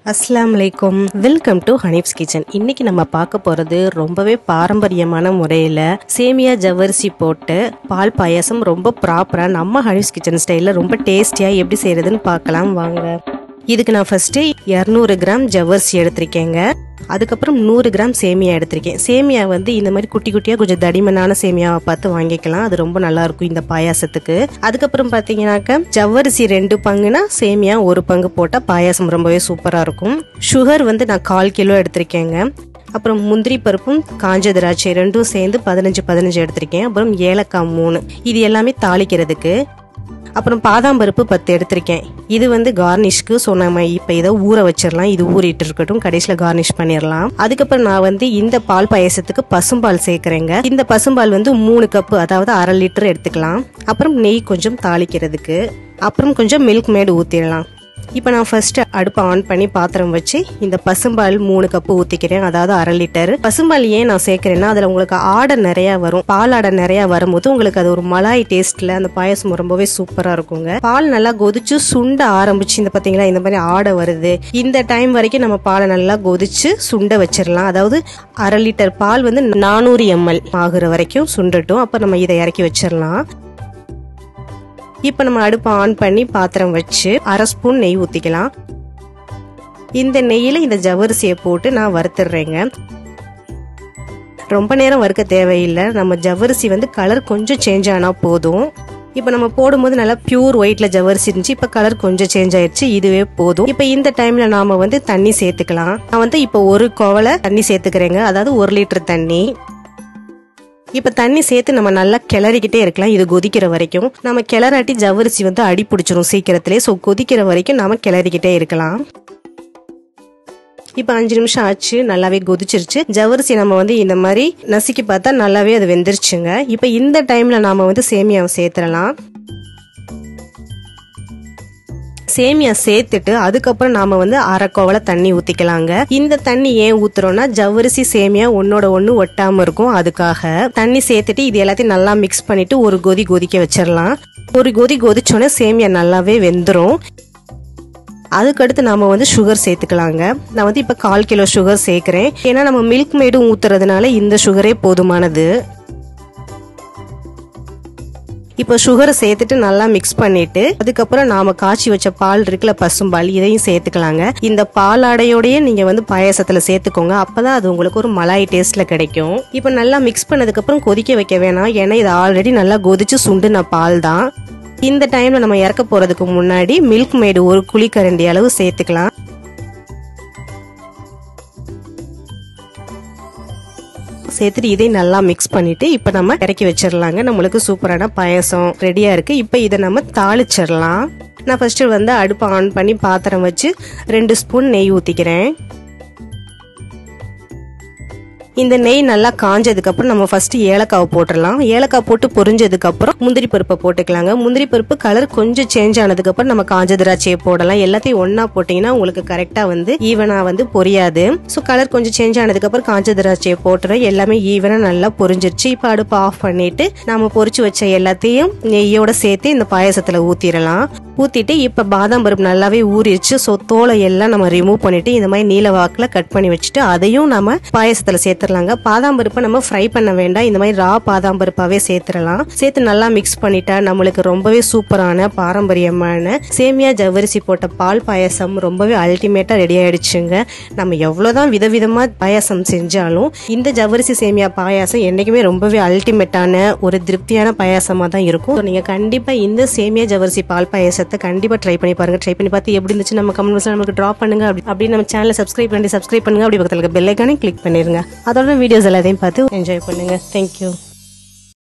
அஸ்ஸலாமு அலைக்கும் welcome to ஹனீப்ஸ் kitchen இன்னைக்கு நம்ம பார்க்க போறது ரொம்பவே பாரம்பரியமான முறையில் சேமியா ஜவ்வரிசி போட்டு பால் பாயாசம் ரொம்ப ப்ராப்பராக நம்ம ஹனீப்ஸ் கிச்சன் ஸ்டைலில் ரொம்ப டேஸ்டியாக எப்படி செய்யறதுன்னு பார்க்கலாம் வாங்க இதுக்கு நான் ஃபர்ஸ்ட்டு இரநூறு கிராம் ஜவ்வரிசி எடுத்திருக்கேங்க அதுக்கப்புறம் நூறு கிராம் சேமியா எடுத்திருக்கேன் சேமியா வந்து இந்த மாதிரி குட்டி குட்டியாக கொஞ்சம் தடிமனான சேமியாவை பார்த்து வாங்கிக்கலாம் அது ரொம்ப நல்லா இருக்கும் இந்த பாயாசத்துக்கு அதுக்கப்புறம் பார்த்தீங்கன்னாக்க ஜவ்வரிசி ரெண்டு பங்குனா சேமியா ஒரு பங்கு போட்டால் பாயாசம் ரொம்பவே சூப்பராக இருக்கும் சுகர் வந்து நான் கால் கிலோ எடுத்திருக்கேங்க அப்புறம் முந்திரி பருப்பும் காஞ்ச திராட்சை ரெண்டும் சேர்ந்து பதினஞ்சு பதினஞ்சு எடுத்திருக்கேன் அப்புறம் ஏலக்காய் மூணு இது எல்லாமே தாளிக்கிறதுக்கு அப்புறம் பாதாம் பருப்பு பத்து எடுத்திருக்கேன் இது வந்து கார்னிஷ்க்கு ஸோ நம்ம இப்போ இதை ஊற வச்சிடலாம் இது ஊறிட்டு இருக்கட்டும் கடைசியில் கார்னிஷ் பண்ணிடலாம் அதுக்கப்புறம் நான் வந்து இந்த பால் பாயசத்துக்கு பசும்பால் சேர்க்குறேங்க இந்த பசும்பால் வந்து மூணு கப்பு அதாவது அரை லிட்டர் எடுத்துக்கலாம் அப்புறம் நெய் கொஞ்சம் தாளிக்கிறதுக்கு அப்புறம் கொஞ்சம் மில்க் மேடு ஊற்றிடலாம் இப்போ நான் ஃபர்ஸ்ட் அடுப்பை ஆன் பண்ணி பாத்திரம் வச்சு இந்த பசும்பால் மூணு கப்பு ஊற்றிக்கிறேன் அதாவது அரை லிட்டர் பசும்பால் ஏன் நான் சேர்க்குறேன்னா அதில் உங்களுக்கு ஆடை நிறையா வரும் பால் ஆடை நிறையா வரும்போது உங்களுக்கு அது ஒரு மலாய் டேஸ்ட்டில் அந்த பாயசம் ரொம்பவே சூப்பராக இருக்குங்க பால் நல்லா கொதிச்சு சுண்ட ஆரம்பிச்சு இந்த பார்த்தீங்களா இந்த மாதிரி ஆடை வருது இந்த டைம் வரைக்கும் நம்ம பாலை நல்லா கொதிச்சு சுண்ட வச்சிடலாம் அதாவது அரை லிட்டர் பால் வந்து நானூறு எம்எல் ஆகுற வரைக்கும் சுண்டட்டும் அப்போ நம்ம இதை இறக்கி வச்சிடலாம் இப்போ நம்ம அடுப்பை ஆன் பண்ணி பாத்திரம் வச்சு அரை ஸ்பூன் நெய் ஊற்றிக்கலாம் இந்த நெய்யில் இந்த ஜவ்வரிசியை போட்டு நான் வறுத்துடுறேங்க ரொம்ப நேரம் வறுக்க தேவையில்லை நம்ம ஜவ்வரிசி வந்து கலர் கொஞ்சம் சேஞ்ச் ஆனால் போதும் இப்போ நம்ம போடும்போது நல்லா பியூர் ஒயிட்ல ஜவ்வரிசி இருந்துச்சு இப்போ கலர் கொஞ்சம் சேஞ்ச் ஆயிடுச்சு இதுவே போதும் இப்போ இந்த டைம்ல நாம வந்து தண்ணி சேர்த்துக்கலாம் நான் வந்து இப்போ ஒரு கோவலை தண்ணி சேர்த்துக்கிறேங்க அதாவது ஒரு லிட்டர் தண்ணி இப்போ தண்ணி சேர்த்து நம்ம நல்லா கிளறிக்கிட்டே இருக்கலாம் இது கொதிக்கிற வரைக்கும் நம்ம கிளறாட்டி ஜவ்வரிசி வந்து அடி பிடிச்சிரும் சீக்கிரத்திலே ஸோ கொதிக்கிற வரைக்கும் நாம கிளறிக்கிட்டே இருக்கலாம் இப்போ அஞ்சு நிமிஷம் ஆச்சு நல்லாவே கொதிச்சிருச்சு ஜவ்வரிசி நம்ம வந்து இந்த மாதிரி நசுக்கி பார்த்தா நல்லாவே அது வெந்துருச்சுங்க இப்போ இந்த டைம்ல நாம வந்து சேமியாவை சேர்த்துடலாம் சேமியா சேர்த்துட்டு அதுக்கப்புறம் நாம வந்து அரை கோவலை தண்ணி ஊத்திக்கலாங்க இந்த தண்ணி ஏன் ஊத்துறோம்னா ஜவ்வரிசி சேமியா ஒன்னோட ஒண்ணு ஒட்டாம இருக்கும் அதுக்காக தண்ணி சேர்த்துட்டு இது எல்லாத்தையும் நல்லா மிக்ஸ் பண்ணிட்டு ஒரு கொதி கொதிக்க வச்சிடலாம் ஒரு கொதி கொதிச்சோன்னே சேமியா நல்லாவே வெந்துரும் அதுக்கடுத்து நாம வந்து சுகர் சேர்த்துக்கலாங்க நான் வந்து இப்போ கால் கிலோ சுகர் சேர்க்குறேன் ஏன்னா நம்ம மில்க் மேடும் ஊத்துறதுனால இந்த சுகரே போதுமானது இப்போ சுகரை சேர்த்துட்டு நல்லா மிக்ஸ் பண்ணிட்டு அதுக்கப்புறம் நாம காய்ச்சி வச்ச பால் இருக்குல்ல பசும்பால் இதையும் சேர்த்துக்கலாங்க இந்த பாலாடையோடய நீங்க வந்து பாயாசத்துல சேர்த்துக்கோங்க அப்பதான் அது உங்களுக்கு ஒரு மலாய் டேஸ்ட்ல கிடைக்கும் இப்போ நல்லா மிக்ஸ் பண்ணதுக்கு அப்புறம் கொதிக்க வைக்க வேணாம் ஏன்னா இது ஆல்ரெடி நல்லா கொதிச்சு சுண்டுன பால் தான் இந்த டைம்ல நம்ம இறக்க போறதுக்கு முன்னாடி மில்க் மேடு ஒரு குழிக்கரண்டி அளவு சேர்த்துக்கலாம் சேர்த்துட்டு இதையும் நல்லா மிக்ஸ் பண்ணிட்டு இப்போ நம்ம இறக்கி வச்சிடலாங்க நம்மளுக்கு சூப்பரான பாயசம் ரெடியா இருக்கு இப்போ இதை நம்ம தாளிச்சிடலாம் நான் ஃபர்ஸ்ட் வந்து அடுப்பை ஆன் பண்ணி பாத்திரம் வச்சு ரெண்டு ஸ்பூன் நெய் ஊற்றிக்கிறேன் இந்த நெய் நல்லா காஞ்சதுக்கு அப்புறம் நம்ம ஃபர்ஸ்ட் ஏலக்காவை போட்டுடலாம் ஏலக்காய் போட்டு பொரிஞ்சதுக்கு அப்புறம் முந்திரி பருப்பை போட்டுக்கலாங்க முந்திரி பருப்பு கலர் கொஞ்சம் சேஞ்ச் ஆனதுக்கு அப்புறம் நம்ம காஞ்ச திராட்சையை போடலாம் எல்லாத்தையும் ஒன்னா போட்டீங்கன்னா உங்களுக்கு கரெக்டா வந்து ஈவனா வந்து பொரியாது ஸோ கலர் கொஞ்சம் சேஞ்ச் ஆனதுக்கு அப்புறம் காஞ்ச திராட்சையை போட்டுறோம் எல்லாமே ஈவனா நல்லா பொரிஞ்சிருச்சு இப்போ அடுப்பு ஆஃப் பண்ணிட்டு நம்ம பொரிச்சு வச்ச எல்லாத்தையும் நெய்யோட சேர்த்து இந்த பாயசத்துல ஊத்திடலாம் ஊத்திட்டு இப்ப பாதாம் பருப்பு நல்லாவே ஊறிடுச்சு ஸோ தோலை எல்லாம் நம்ம ரிமூவ் பண்ணிட்டு இந்த மாதிரி நீல வாக்குல கட் பண்ணி வச்சுட்டு அதையும் நம்ம பாயசத்துல சேர்த்துடலாங்க பாதாம் பருப்பை நம்ம ஃப்ரை பண்ண வேண்டாம் இந்த மாதிரி ரா பாதாம் பருப்பாவே சேர்த்துடலாம் சேர்த்து நல்லா மிக்ஸ் பண்ணிட்டா நம்மளுக்கு ரொம்பவே சூப்பரான பாரம்பரியமான சேமியா ஜவ்வரிசி போட்ட பால் பாயசம் ரொம்பவே அல்டிமேட்டா ரெடி ஆயிடுச்சுங்க நம்ம எவ்வளவுதான் விதவிதமா பாயாசம் செஞ்சாலும் இந்த ஜவ்வரிசி சேமியா பாயாசம் என்னைக்குமே ரொம்பவே அல்டிமேட்டான ஒரு திருப்தியான பாயாசமா தான் இருக்கும் So, நீங்க கண்டிப்பா இந்த சேமியா ஜவ்வரிசி பால் பாயாசத்தை கண்டிப்பா ட்ரை பண்ணி பாருங்க ட்ரை பண்ணி பார்த்து எப்படி இருந்துச்சு நம்ம கமெண்ட்ஸ்ல நமக்கு ட்ராப் பண்ணுங்க அப்படி அப்படி நம்ம சேனலை சப்ஸ்கிரைப் பண்ணி சப்ஸ்கிரைப் பண்ணுங்க அப்படி பக்கத்துல இருக்க பெல் ஐக்கானே கிளிக் பண்ணிருங்க அதோட வீடியோஸ் எல்லாத்தையும் பார்த்து என்ஜாய் பண்ணுங்க தேங்க்யூ